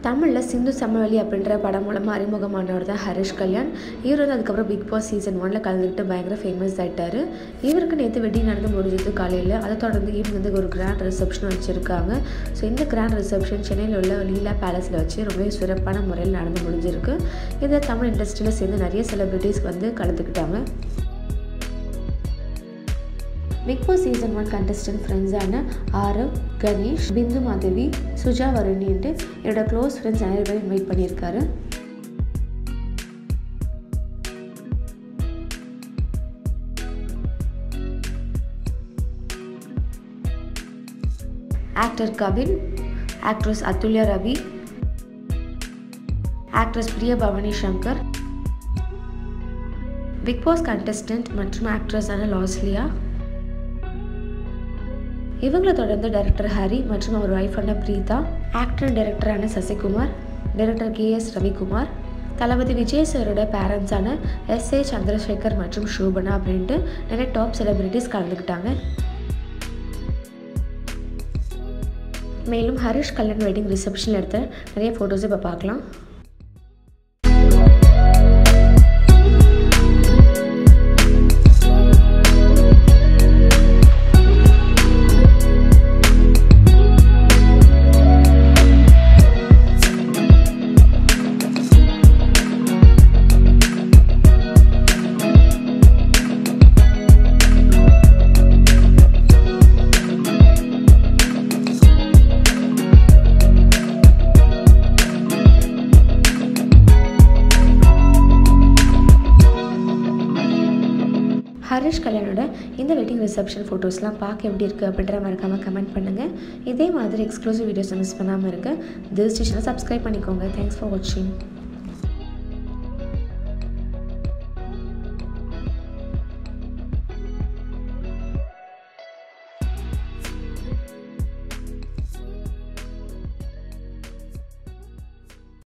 தமிழில் சிந்து சமவெளி அப்படின்ற படம் மூலமாக அறிமுகமானவர் தான் ஹரிஷ் கல்யாண் இவர் வந்து அதுக்கப்புறம் பிக் பாஸ் சீசன் ஒனில் கலந்துக்கிட்டு பயங்கர ஃபேமஸ் ஆகிட்டார் இவருக்கு நேற்று வெட்டிங் நடந்து முடிஞ்சது காலையில் அதை தொடர்ந்து ஈவினிங் வந்து ஒரு கிராண்ட் ரிசப்ஷன் வச்சுருக்காங்க ஸோ இந்த கிராண்ட் ரிசப்ஷன் சென்னையில் உள்ள லீலா பேலஸில் வச்சு ரொம்பவே சிறப்பான முறையில் நடந்து முடிஞ்சிருக்கு இதில் தமிழ் இண்டஸ்ட்ரியில் சேர்ந்து நிறைய செலிப்ரிட்டிஸ் வந்து கலந்துக்கிட்டாங்க Bigg Boss season one contestant ஃப்ரெண்ட்ஸான ஆரவ் கணேஷ் பிந்து மாதவி சுஜா வருணின்ட்டு என்னோட க்ளோஸ் ஃப்ரெண்ட்ஸ் நிறைய பேர் இன்வைட் பண்ணியிருக்காரு actor Kavin actress Athulya Ravi actress Priya Bhavani Shankar Bigg Boss contestant மற்றும் ஆக்ட்ரஸான லாஸ்லியா இவங்களை தொடர்ந்து டைரக்டர் ஹரி மற்றும் அவர் ஒய்ஃபான பிரீதா ஆக்டர் அண்ட் டைரக்டரான Sasikumar director K S Ravikumar Thalapathy Vijay சாரோட பேரண்ட்ஸான எஸ் ஏ சந்திரசேகர் மற்றும் ஷோபனா அப்படின்ட்டு நிறைய டாப் செலிபிரிட்டிஸ் கலந்துக்கிட்டாங்க மேலும் ஹரிஷ் கல்யாண் வெட்டிங் ரிசப்ஷனில் எடுத்த நிறைய ஃபோட்டோஸ் இப்போ பார்க்கலாம் ஹரிஷ் கல்யாணோட இந்த வெட்டிங் ரிசப்ஷன் ஃபோட்டோஸ்லாம் பார்க்க எப்படி இருக்குது அப்படின்ற மறக்காமல் கமெண்ட் பண்ணுங்கள் இதே மாதிரி எக்ஸ்க்ளூசிவ் வீடியோஸை மிஸ் பண்ணாமல் இருக்க திஸ் ஸ்டேஷனை சப்ஸ்கிரைப் பண்ணிக்கோங்க தேங்க்ஸ் ஃபார் வாட்சிங்